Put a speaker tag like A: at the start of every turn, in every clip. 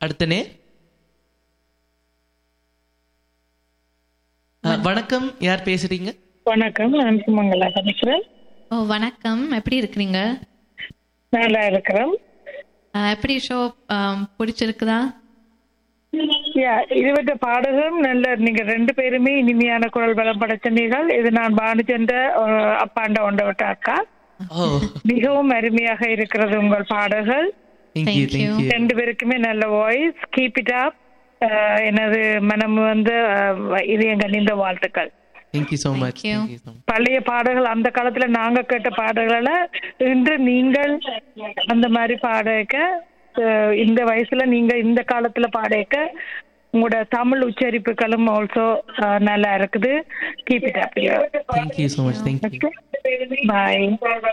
A: அடுத்த நேர் அஹ், வணக்கம் யார் பேசுறீங்க
B: வணக்கம் நான் சுமங்கலா கணிக்கிறேன்
C: ஓ வணக்கம் எப்படி இருக்கிறீங்க
B: நல்லா இருக்கிறோம்
C: அஹ், எப்படி ஷோ பிடிச்சிருக்குதா
B: யா இதுவற்ற பாடலும் நல்ல நீங்க ரெண்டு பேருமே இனிமையான குரல் பலம் படைச்சனீர்கள் இது நான் பானுச்சென்ற அஹ், அப்பாண்ட ஒண்டவட்ட அக்கா
A: ஓ
B: மிகவும் அருமையாக இருக்கிறது உங்கள் பாடல்கள்
A: தேங்க்யூ
C: Thank you.
A: தேங்க்யூ
B: ரெண்டு பேருக்குமே நல்ல வாய்ஸ் கீப் இட் அப் எனது மனம் வந்து அஹ், இதயம் கனிந்த வாழ்த்துக்கள்
A: thank you so much
C: Thank you.
A: Thank you so much
B: பழைய பாடல்கள் அந்த காலத்துல நாங்க கேட்ட பாடல்களை இன்று நீங்கள் அந்த மாதிரி பாடக்க அஹ், இந்த வயசுல நீங்க இந்த காலத்துல பாடக்க உங்களோட தமிழ் உச்சரிப்புகளும் ஆல்சோ நல்லா இருக்குது keep it up
A: thank you so much thank you
B: bye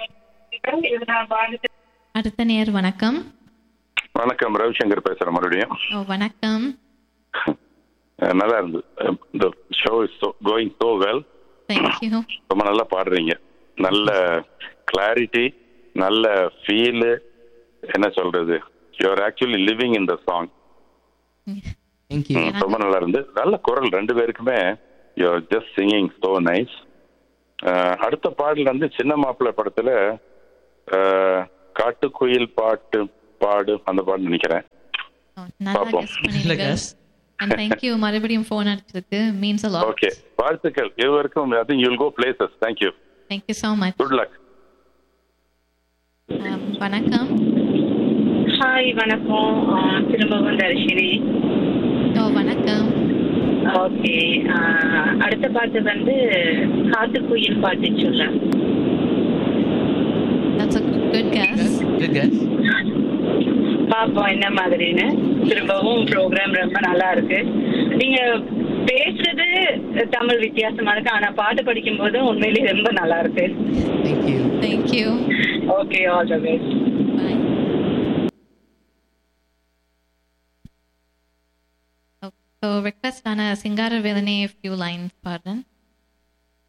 C: அடுத்த நேர் வணக்கம்
D: வணக்கம் ரவிசங்கர் பேசுறேன் மறுபடியும்
C: ஓ வணக்கம்
D: அஹ் நல்லா இருந்தது இந்த show is going so well
C: thank you
D: ரொம்ப நல்லா பாடுறீங்க நல்ல கிளாரிட்டி நல்ல ஃபீலு என்ன சொல்றது you are actually living in the song
A: thank you
D: ரொம்ப நல்லா இருந்து நல்ல குரல் ரெண்டு பேருக்குமே you are just singing so nice அடுத்த பாடல் வந்து சின்ன மாப்பிள்ளை படத்துல அஹ், காட்டுக்குயில் பாட்டு பாடு அந்த பாட்டு நினைக்கிறேன்
C: ஓ, நல்லா
D: பாப்போம்.
C: கெஸ்
A: இல்ல
C: பண்ணீங்க
A: guys.
C: அண்ட் தேங்க்யூ மறுபடியும் ஃபோன் அடிச்சதுக்கு மீன்ஸ் அ லாட்
D: ஓகே வாழ்த்துக்கள் இருவருக்கும் I think you'll go places thank you
C: thank you so much
D: good luck
C: வணக்கம்
E: ஹாய் வணக்கம் ஆஹ் திரும்பவும் தர்ஷினி
C: ஓ வணக்கம்
E: ஓகே அடுத்த பாட்டு வந்து காட்டுக்குயில் பாட்டு சொல்றேன்
C: that's a good guess
A: good guys
E: பாப்போம் என்ன மாதிரின்னு திரும்பவும் ப்ரோக்ராம் ரொம்ப நல்லா இருக்கு நீங்க பேசுறது தமிழ் வித்தியாசமா இருக்கு ஆனா பாட்டு படிக்கும் போது உண்மையிலேயே ரொம்ப நல்லா இருக்கு
A: thank you
C: thank you
E: okay all the best
C: Bye. So request ஆன சிங்கார வேதனை few lines பாடுறேன்